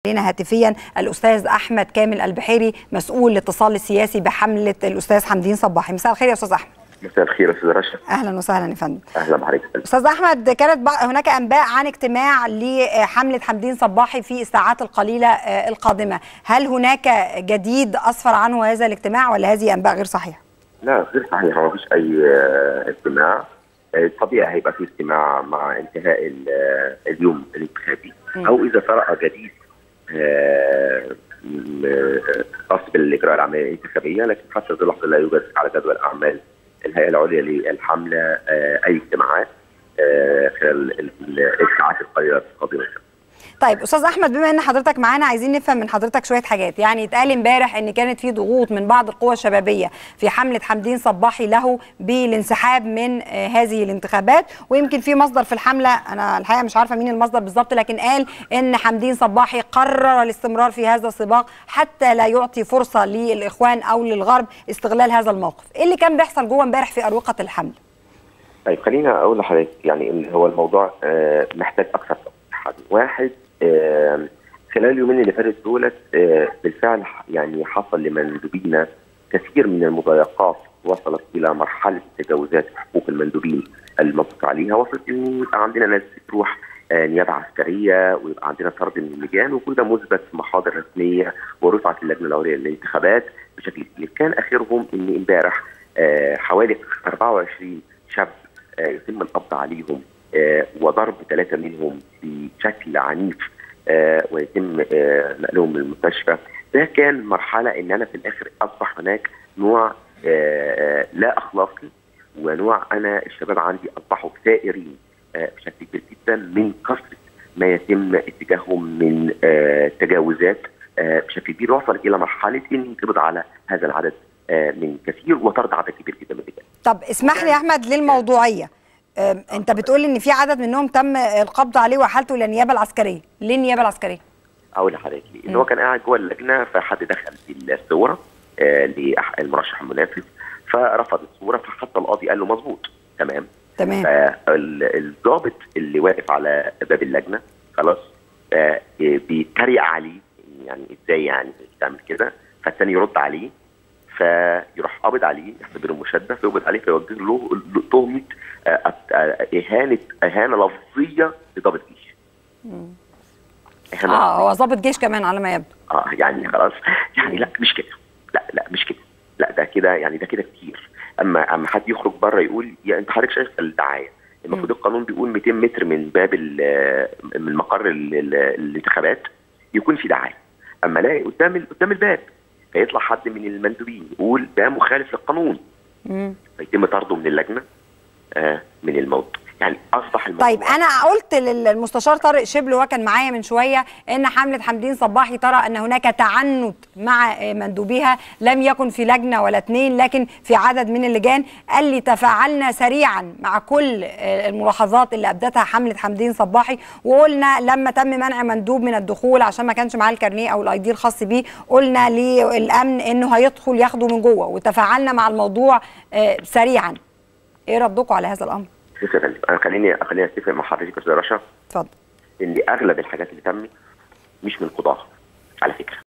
علينا هاتفيا الاستاذ احمد كامل البحيري مسؤول الاتصال السياسي بحمله الاستاذ حمدين صباحي مساء الخير يا استاذ احمد مساء الخير يا استاذ رشا اهلا وسهلا يا فندم اهلا بحضرتك استاذ احمد كانت هناك انباء عن اجتماع لحمله حمدين صباحي في الساعات القليله القادمه هل هناك جديد اسفر عنه هذا الاجتماع ولا هذه انباء غير صحيحه لا غير صحيح ما فيش اي اجتماع طبيعي هيبقى في اجتماع مع انتهاء اليوم الانتخابي او اذا طرأ جديد خاص بالاجراء العمليه الانتخابيه لكن حتى هذه اللحظه لا يوجد على جدول اعمال الهيئه العليا للحمله اي اجتماعات خلال الساعات القليله القادمه طيب استاذ احمد بما ان حضرتك معانا عايزين نفهم من حضرتك شويه حاجات يعني اتقال امبارح ان كانت في ضغوط من بعض القوى الشبابيه في حمله حمدين صباحي له بالانسحاب من هذه الانتخابات ويمكن في مصدر في الحمله انا الحقيقه مش عارفه مين المصدر بالظبط لكن قال ان حمدين صباحي قرر الاستمرار في هذا السباق حتى لا يعطي فرصه للاخوان او للغرب استغلال هذا الموقف ايه اللي كان بيحصل جوه امبارح في اروقه الحمله طيب خلينا اقول لحضرتك يعني ان هو الموضوع محتاج اكثر توضيحات واحد آه خلال اليومين اللي فاتت دولت آه بالفعل يعني حصل لمندوبينا كثير من المضايقات وصلت الى مرحله تجاوزات حقوق المندوبين المنطق عليها وصلت ان يبقى عندنا ناس بتروح آه نيابه عسكريه ويبقى عندنا طرد من اللجان وكل ده مثبت في محاضر رسميه ورفعت اللجنه العليا للانتخابات بشكل كبير كان اخرهم ان امبارح حوالي 24 شاب يتم القبض عليهم آه وضرب ثلاثة منهم بشكل عنيف آه ويتم آه نقلهم للمستشفى ده كان مرحلة ان انا في الاخر اصبح هناك نوع لا اخلاقي ونوع انا الشباب عندي اصبحوا ثائرين بشكل كبير جدا من كثرة ما يتم اتجاههم من تجاوزات بشكل كبير وصلت الى مرحلة ان ينقبض على هذا العدد من كثير وطرد عدد كبير جدا من الرجال. طب اسمح لي يا احمد للموضوعيه انت بتقول ان في عدد منهم تم القبض عليه وحالته الى النيابه العسكريه ليه النيابه العسكريه اقول لحضرتك ان هو كان قاعد جوه اللجنه فحد دخل بالصوره آه للمرشح المنافس فرفض الصوره فحتى القاضي قال له مظبوط تمام تمام فالضابط اللي واقف على باب اللجنه خلاص آه بيتريق عليه يعني ازاي يعني تعمل كده فالثاني يرد عليه فيروح قابض عليه يعتبره مشدة فيقبض عليه فيوجه له تهمه اهانه اهانه لفظيه لضابط جيش. اه هو ضابط جيش كمان على ما يبدو. اه يعني خلاص يعني لا مش كده لا لا مش كده لا ده كده يعني ده كده كتير اما اما حد يخرج بره يقول يا انت حضرتك شايف الدعايه المفروض القانون بيقول 200 متر من باب من مقر الانتخابات يكون في دعايه اما الاقي قدام قدام الباب فيطلع حد من المندوبين يقول ده مخالف للقانون فيتم طرده من اللجنه آه من الموت يعني اصبح الموضوع طيب انا قلت للمستشار طارق شبل وهو كان معايا من شويه ان حمله حمدين صباحي ترى ان هناك تعنت مع مندوبيها لم يكن في لجنه ولا اثنين لكن في عدد من اللجان قال لي تفاعلنا سريعا مع كل الملاحظات اللي ابدتها حمله حمدين صباحي وقلنا لما تم منع مندوب من الدخول عشان ما كانش معاه الكارنيه او الاي دي الخاص بيه قلنا للامن انه هيدخل ياخده من جوه وتفاعلنا مع الموضوع سريعا ايه ردكم على هذا الامر؟ شوف يا فندم انا خليني خليني اتفق مع حضرتك يا استاذ رشا اتفضل ان اغلب الحاجات اللي تمت مش من قضاه على فكره